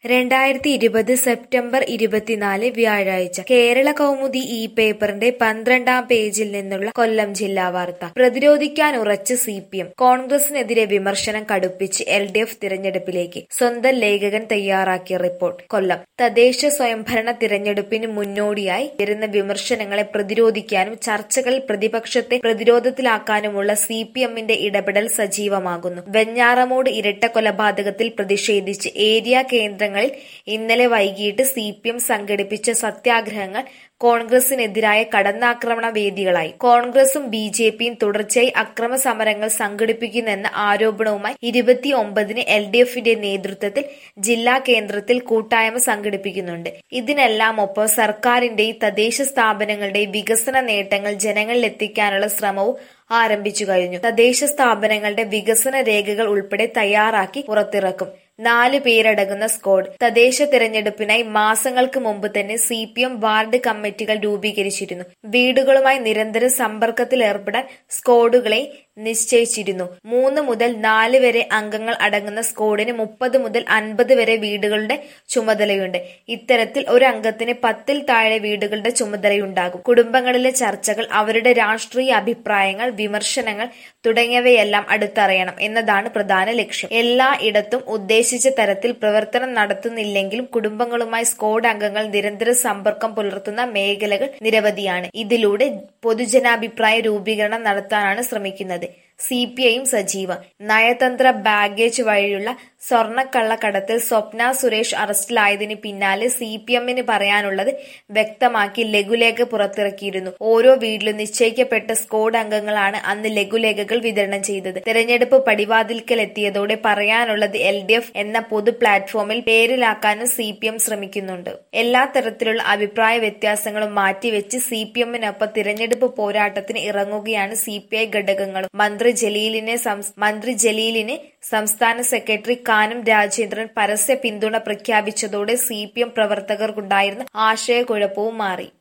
രണ്ടായിരത്തി ഇരുപത് സെപ്റ്റംബർ ഇരുപത്തിനാല് വ്യാഴാഴ്ച കേരള കൗമുദി ഈ പേപ്പറിന്റെ പന്ത്രണ്ടാം പേജിൽ നിന്നുള്ള കൊല്ലം ജില്ലാ വാർത്ത പ്രതിരോധിക്കാൻ ഉറച്ച് സി പി എം കോൺഗ്രസിനെതിരെ വിമർശനം കടുപ്പിച്ച് എൽ ഡി എഫ് തിരഞ്ഞെടുപ്പിലേക്ക് സ്വന്തം ലേഖകൻ തയ്യാറാക്കിയ റിപ്പോർട്ട് കൊല്ലം തദ്ദേശ സ്വയംഭരണ തിരഞ്ഞെടുപ്പിന് മുന്നോടിയായി വരുന്ന വിമർശനങ്ങളെ പ്രതിരോധിക്കാനും ചർച്ചകളിൽ പ്രതിപക്ഷത്തെ പ്രതിരോധത്തിലാക്കാനുമുള്ള സി പി എമ്മിന്റെ ഇടപെടൽ സജീവമാകുന്നു വെഞ്ഞാറമൂട് ഇരട്ട കൊലപാതകത്തിൽ പ്രതിഷേധിച്ച് ഏരിയ കേന്ദ്രങ്ങളിൽ ഇന്നലെ വൈകിട്ട് സി പി എം സംഘടിപ്പിച്ച സത്യാഗ്രഹങ്ങൾ കോൺഗ്രസിനെതിരായ കടന്നാക്രമണ വേദികളായി കോൺഗ്രസും ബി ജെ പിയും തുടർച്ചയായി അക്രമ സമരങ്ങൾ സംഘടിപ്പിക്കുന്നെന്ന ആരോപണവുമായി ഇരുപത്തിയൊമ്പതിന് എൽ ഡി എഫിന്റെ നേതൃത്വത്തിൽ ജില്ലാ കേന്ദ്രത്തിൽ കൂട്ടായ്മ സംഘടിപ്പിക്കുന്നുണ്ട് ഇതിനെല്ലാം ഒപ്പം സർക്കാരിന്റെയും തദ്ദേശ സ്ഥാപനങ്ങളുടെയും വികസന നേട്ടങ്ങൾ ജനങ്ങളിൽ എത്തിക്കാനുള്ള ശ്രമവും ആരംഭിച്ചു കഴിഞ്ഞു തദ്ദേശ സ്ഥാപനങ്ങളുടെ വികസന രേഖകൾ ഉൾപ്പെടെ തയ്യാറാക്കി പുറത്തിറക്കും നാല് പേരടങ്ങുന്ന സ്ക്വാഡ് തദ്ദേശ തിരഞ്ഞെടുപ്പിനായി മാസങ്ങൾക്ക് മുമ്പ് തന്നെ സി പി എം വാർഡ് കമ്മിറ്റികൾ രൂപീകരിച്ചിരുന്നു വീടുകളുമായി നിരന്തര സമ്പർക്കത്തിൽ ഏർപ്പെടാൻ സ്ക്വാഡുകളെ നിശ്ചയിച്ചിരുന്നു മൂന്ന് മുതൽ നാല് വരെ അംഗങ്ങൾ അടങ്ങുന്ന സ്ക്വാഡിന് മുപ്പത് മുതൽ അൻപത് വരെ വീടുകളുടെ ചുമതലയുണ്ട് ഇത്തരത്തിൽ ഒരു അംഗത്തിന് പത്തിൽ താഴെ വീടുകളുടെ ചുമതലയുണ്ടാകും കുടുംബങ്ങളിലെ ചർച്ചകൾ അവരുടെ രാഷ്ട്രീയ അഭിപ്രായങ്ങൾ വിമർശനങ്ങൾ തുടങ്ങിയവയെല്ലാം അടുത്തറിയണം എന്നതാണ് പ്രധാന ലക്ഷ്യം എല്ലാ ഇടത്തും ഉദ്ദേശിച്ച തരത്തിൽ പ്രവർത്തനം നടത്തുന്നില്ലെങ്കിലും കുടുംബങ്ങളുമായി സ്ക്വാഡ് അംഗങ്ങൾ നിരന്തര സമ്പർക്കം പുലർത്തുന്ന മേഖലകൾ നിരവധിയാണ് ഇതിലൂടെ പൊതുജനാഭിപ്രായ രൂപീകരണം നടത്താനാണ് ശ്രമിക്കുന്നത് സി പി ഐയും സജീവ നയതന്ത്ര ബാഗേജ് വഴിയുള്ള സ്വർണ്ണക്കള്ളക്കടത്തിൽ സ്വപ്ന സുരേഷ് അറസ്റ്റിലായതിന് പിന്നാലെ സി പി എമ്മിന് പറയാനുള്ളത് വ്യക്തമാക്കി ലഘുലേഖ പുറത്തിറക്കിയിരുന്നു ഓരോ വീട്ടിലും നിശ്ചയിക്കപ്പെട്ട സ്ക്വാഡ് അംഗങ്ങളാണ് അന്ന് ലഘുലേഖകൾ വിതരണം ചെയ്തത് തെരഞ്ഞെടുപ്പ് പടിവാതിൽക്കൽ എത്തിയതോടെ പറയാനുള്ളത് എൽ ഡി എഫ് എന്ന പൊതു പ്ലാറ്റ്ഫോമിൽ പേരിലാക്കാനും സി പി എം ശ്രമിക്കുന്നുണ്ട് എല്ലാ തരത്തിലുള്ള അഭിപ്രായ വ്യത്യാസങ്ങളും മാറ്റിവെച്ച് സി പി എമ്മിനൊപ്പം തിരഞ്ഞെടുപ്പ് പോരാട്ടത്തിന് ഇറങ്ങുകയാണ് സി പി ഐ ഘടകങ്ങളും മന്ത്രി ജലീലിനെ മന്ത്രി ജലീലിന് സംസ്ഥാന സെക്രട്ടറി കാനം രാജേന്ദ്രൻ പരസ്യ പിന്തുണ പ്രഖ്യാപിച്ചതോടെ സി പി എം പ്രവർത്തകർക്കുണ്ടായിരുന്ന ആശയക്കുഴപ്പവും മാറി